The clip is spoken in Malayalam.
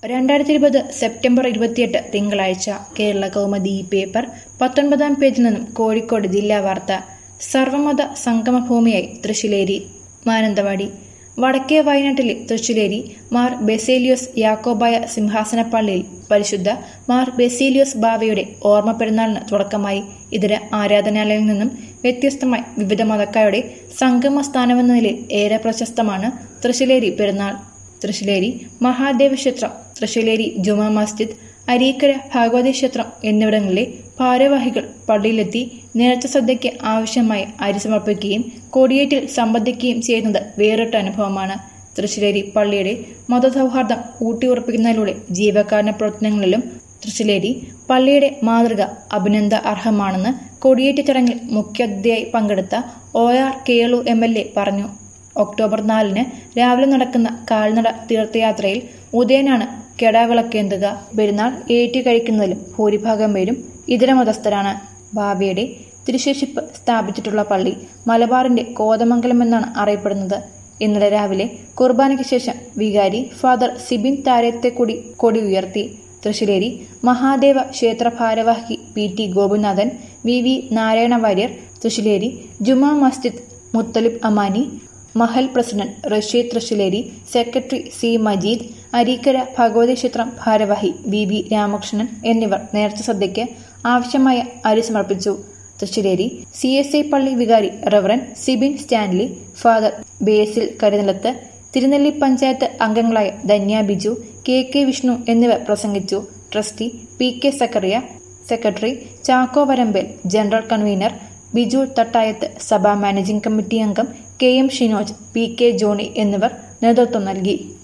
രണ്ടായിരത്തി ഇരുപത് സെപ്റ്റംബർ ഇരുപത്തിയെട്ട് തിങ്കളാഴ്ച കേരള കൗമുദി ഈ പേപ്പർ പത്തൊൻപതാം പേജിൽ നിന്നും കോഴിക്കോട് ജില്ലാ വാർത്ത സർവമത സംഗമഭൂമിയായി തൃശ്ശിലേരി മാനന്തവാടി വടക്കേ വയനാട്ടിലെ തൃശ്ശിലേരി മാർ ബെസേലിയോസ് യാക്കോബായ സിംഹാസന പള്ളിയിൽ പരിശുദ്ധ മാർ ബെസേലിയോസ് ബാവയുടെ ഓർമ്മ പെരുന്നാളിന് തുടക്കമായി ഇതര ആരാധനാലയങ്ങളിൽ നിന്നും വ്യത്യസ്തമായി വിവിധ മതക്കാരുടെ സംഗമ സ്ഥാനമെന്ന നിലയിൽ ഏറെ പ്രശസ്തമാണ് തൃശ്ശിലേരി പെരുന്നാൾ തൃശ്ശിലേരി മഹാദേവ ക്ഷേത്രം തൃശ്ശിലേരി ജുമാ മസ്ജിദ് അരീക്കര ഭഗവതി ക്ഷേത്രം എന്നിവിടങ്ങളിലെ ഭാരവാഹികൾ പള്ളിയിലെത്തി നേർച്ച സദ്യയ്ക്ക് ആവശ്യമായി അരി സമർപ്പിക്കുകയും കൊടിയേറ്റിൽ സംബന്ധിക്കുകയും ചെയ്യുന്നത് വേറിട്ട അനുഭവമാണ് തൃശ്ശിലേരി പള്ളിയുടെ മതസൗഹാർദ്ദം ഊട്ടിയുറപ്പിക്കുന്നതിലൂടെ ജീവകാരുണ്യ പ്രവർത്തനങ്ങളിലും തൃശ്ശിലേരി പള്ളിയുടെ മാതൃക അഭിനന്ദ അർഹമാണെന്ന് കൊടിയേറ്റ് ചടങ്ങിൽ മുഖ്യാതിഥിയായി പങ്കെടുത്ത O R Kelu M L A പറഞ്ഞു ഒക്ടോബർ നാലിന് രാവിലെ നടക്കുന്ന കാൽനട തീർത്ഥയാത്രയിൽ ഉദയനാണ് കെടാവിളക്കേന്തുക പെരുന്നാൾ ഏറ്റു കഴിക്കുന്നതിലും ഭൂരിഭാഗം പേരും ഇതര മതസ്ഥരാണ് ഭാവിയുടെ തിരുശേഷിപ്പ് സ്ഥാപിച്ചിട്ടുള്ള പള്ളി മലബാറിന്റെ കോതമംഗലം എന്നാണ് അറിയപ്പെടുന്നത് ഇന്നലെ രാവിലെ കുർബാനയ്ക്ക് ശേഷം വികാരി ഫാദർ സിബിൻ താരത്തെ കൂടി കൊടി ഉയർത്തി തൃശ്ശിലേരി മഹാദേവ ക്ഷേത്ര ഭാരവാഹി P T Gopinathan V V Narayana Warrier Thrissilery Juma Masjid Muthalib Amani Mahal president Rasheed Thrissilery secretary C Majeed Areekkara Bhagavathi ക്ഷേത്രം ഭാരവാഹി വി വി രാമകൃഷ്ണൻ എന്നിവർ നേർച്ച സദ്യയ്ക്ക് ആവശ്യമായ അരി സമർപ്പിച്ചു തൃശ്ശിലേരി സി എസ് ഐ പള്ളി വികാരി reverend Sibin Stanley father Basil Karinilath Thirunelli panchayat അംഗങ്ങളായ ധന്യ ബിജു കെ കെ വിഷ്ണു എന്നിവർ പ്രസംഗിച്ചു trustee P K Zachariah secretary Chacko Varambel general convener Biju Thattayath സഭാ മാനേജിംഗ് കമ്മിറ്റി അംഗം K M Shinoj P K Johnny എന്നിവർ നേതൃത്വം നൽകി